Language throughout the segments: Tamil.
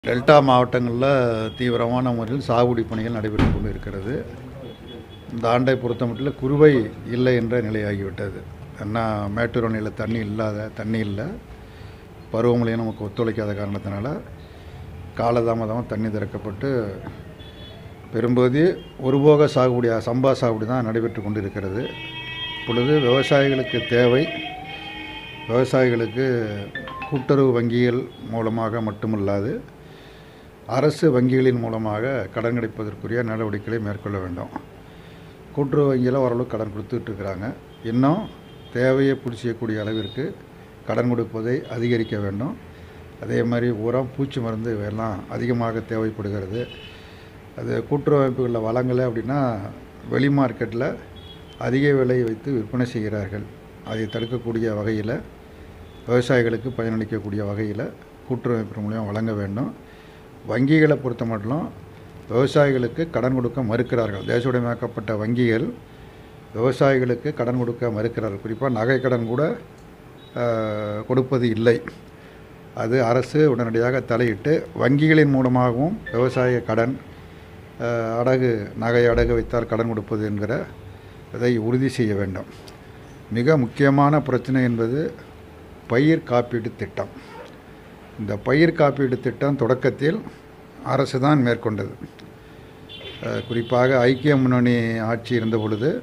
டெல்டா மாவட்டங்களில் தீவிரமான முறையில் சாகுபடி பணிகள் நடைபெற்று கொண்டு இருக்கிறது இந்த ஆண்டை பொறுத்தமட்டில் குறுவை இல்லை என்ற நிலையாகிவிட்டது ஏன்னா மேட்டூர் அணையில் தண்ணி இல்லாத தண்ணி இல்லை பருவமழையும் நமக்கு ஒத்துழைக்காத காரணத்தினால காலதாமதமாக தண்ணி திறக்கப்பட்டு பெரும்பகுதி ஒருபோக சாகுபடி சம்பா சாகுபடி தான் நடைபெற்று கொண்டு இருக்கிறது இப்பொழுது விவசாயிகளுக்கு தேவை விவசாயிகளுக்கு கூட்டுறவு வங்கிகள் மூலமாக மட்டுமல்லாது அரசு வங்கிகளின் மூலமாக கடன் கிடைப்பதற்குரிய நடவடிக்கைகளை மேற்கொள்ள வேண்டும் கூட்டுறவு வங்கியில் ஓரளவு கடன் கொடுத்துட்டு இருக்கிறாங்க இன்னும் தேவையை பிடிச்சிக்கக்கூடிய அளவிற்கு கடன் கொடுப்பதை அதிகரிக்க வேண்டும் அதே மாதிரி உரம் பூச்சி மருந்து இவையெல்லாம் அதிகமாக தேவைப்படுகிறது அது கூட்டுறவு அமைப்புகளில் வழங்கலை அப்படின்னா வெளி மார்க்கெட்டில் அதிக விலை வைத்து விற்பனை செய்கிறார்கள் அதை தடுக்கக்கூடிய வகையில் விவசாயிகளுக்கு பயனளிக்கக்கூடிய வகையில் கூட்டுறவு அமைப்பு மூலியம் வழங்க வேண்டும் வங்கிகளை பொறுத்த மட்டும் விவசாயிகளுக்கு கடன் கொடுக்க மறுக்கிறார்கள் தேசோடைமையாக்கப்பட்ட வங்கிகள் விவசாயிகளுக்கு கடன் கொடுக்க மறுக்கிறார்கள் குறிப்பாக நகை கடன் கூட ஆஹ், கொடுப்பது இல்லை அது அரசு உடனடியாக தலையிட்டு வங்கிகளின் மூலமாகவும் விவசாய கடன் ஆஹ், அடகு நகை அடகு வைத்தால் கடன் கொடுப்பது என்கிற இதை உறுதி செய்ய வேண்டும் மிக முக்கியமான பிரச்சனை என்பது பயிர் காப்பீட்டு திட்டம் இந்த பயிர் காப்பீடு திட்டம் தொடக்கத்தில் அரசு தான் மேற்கொண்டது அஹ், குறிப்பாக ஐக்கிய முன்னணி ஆட்சி இருந்த பொழுது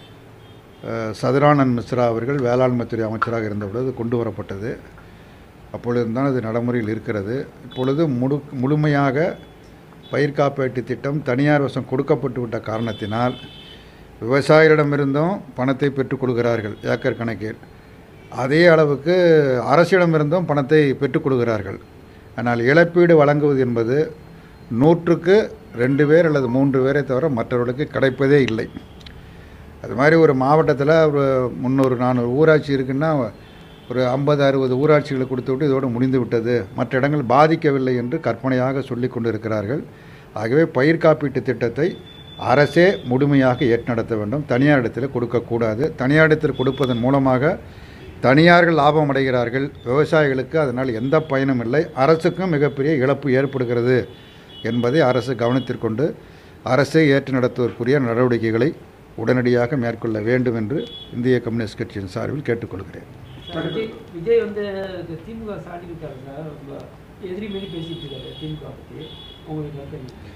அஹ், சதுரானந்த் மிஸ்ரா அவர்கள் வேளாண்மைத்துறை அமைச்சராக இருந்த பொழுது கொண்டு வரப்பட்டது அப்பொழுது தான் அது நடைமுறையில் இருக்கிறது இப்பொழுது முழு முழுமையாக பயிர் காப்பீட்டு திட்டம் தனியார் வசம் கொடுக்கப்பட்டு விட்ட காரணத்தினால் விவசாயிகளிடமிருந்தும் பணத்தை பெற்றுக் கொள்கிறார்கள் ஏக்கர் கணக்கில் அதே அளவுக்கு அரசிடமிருந்தும் பணத்தை பெற்றுக் கொள்கிறார்கள் ஆனால் இழப்பீடு வழங்குவது என்பது நூற்றுக்கு ரெண்டு பேர் அல்லது மூன்று பேரை தவிர மற்றவர்களுக்கு கிடைப்பதே இல்லை அது மாதிரி ஒரு மாவட்டத்தில் ஒரு முந்நூறு நானூறு ஊராட்சி இருக்குன்னா ஒரு ஐம்பது அறுபது ஊராட்சிகளை கொடுத்து விட்டு இதோடு முடிந்து விட்டது மற்ற இடங்கள் பாதிக்கவில்லை என்று கற்பனையாக சொல்லி கொண்டிருக்கிறார்கள் ஆகவே பயிர் காப்பீட்டு திட்டத்தை அரசே முழுமையாக ஏற்று வேண்டும் தனியார் இடத்தில் கொடுக்கக்கூடாது தனியார் இடத்தில் கொடுப்பதன் மூலமாக தனியார்கள் லாபம் அடைகிறார்கள் விவசாயிகளுக்கு அதனால் எந்த பயனும் இல்லை அரசுக்கும் மிகப்பெரிய இழப்பு ஏற்படுகிறது என்பதை அரசு கவனத்திற்கொண்டு அரசை ஏற்று நடத்துவதற்குரிய நடவடிக்கைகளை உடனடியாக மேற்கொள்ள வேண்டும் என்று இந்திய கம்யூனிஸ்ட் கட்சியின் சார்பில் கேட்டுக்கொள்கிறேன் சார், விஜய் விஜய் வந்து இந்த திமுக சாட்டி இருக்காரு சார் ரொம்ப எதிரி மாரி பேசிட்டு இருக்காரு திமுக பற்றி உங்களுக்கு கருத்து என்ன?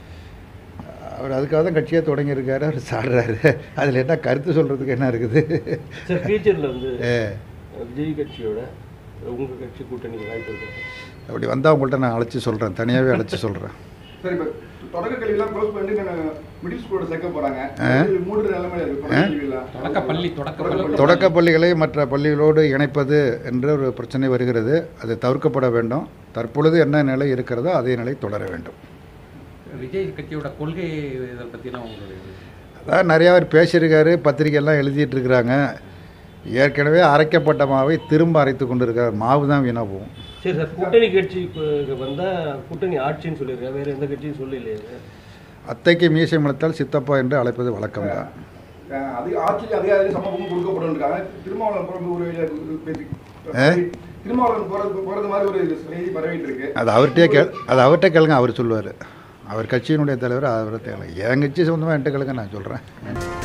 அவர் அதுக்காக தான் கட்சியை தொடங்கியிருக்காரு அவர் சாடுறாரு அதில் என்ன கருத்து சொல்கிறதுக்கு என்ன இருக்குது சார் ஃபியூச்சரில் வந்து ஏ, விஜய் கட்சியோட உங்கள் கட்சி கூட்டணி வாய்ப்பு இருக்கு அப்படி வந்தால் உங்கள்கிட்ட நான் அழைச்சி சொல்கிறேன் தனியாகவே அழைச்சி சொல்கிறேன் சார் இப்போ தொடக்க கல்வியெல்லாம் க்ளோஸ் பண்ணிட்டு நான் மிடில் ஸ்கூலோட சேர்க்க போறாங்க ஆ? இது மூன்று நிலைமையில இருக்கு தொடக்க கல்வியெல்லாம் தொடக்க பள்ளி, தொடக்க பள்ளி. தொடக்க பள்ளிகளை மற்ற பள்ளிகளோடு இணைப்பது என்ற ஒரு பிரச்சனை வருகிறது அது தவிர்க்கப்பட வேண்டும் தற்பொழுது என்ன நிலை இருக்கிறதோ அதே நிலை தொடர வேண்டும் விஜய் கட்சியோட கொள்கை இதை பற்றிலாம் உங்களுடைய இது? அதான் நிறையா பேர் பேசியிருக்காரு பத்திரிக்கையெல்லாம் எழுதிட்டு இருக்கிறாங்க ஏற்கனவே அரைக்கப்பட்ட மாவை திரும்ப அரைத்து கொண்டு இருக்கார் மாவு தான் வீணாக போகும் சரி சார் கூட்டணி கட்சிக்கு வந்தால் கூட்டணி ஆட்சின்னு சொல்லியிருக்கேன் வேறு எந்த கட்சியும் சொல்லலையே அத்தைக்கு மீசை முளைத்தால் சித்தப்பா என்று அழைப்பது வழக்கம் தான் அஹ் அது ஆட்சியில் அதிகாரி சமூகம் கொடுக்கப்படும் இருக்காங்க திருமாவளவன் போறது ஒரு ஒரு பேச்சு ஆ? திருமாவளவன் போறது போறது மாதிரி ஒரு செய்தி பரவிட்டு இருக்கு அது அவர்கிட்டயே கே அது அவர்கிட்ட கேளுங்க அவர் சொல்லுவார் அவர் கட்சியினுடைய தலைவர் அவரை தேவை என் கட்சி சொந்தமாக என்கிட்ட கேளுங்க நான் சொல்கிறேன்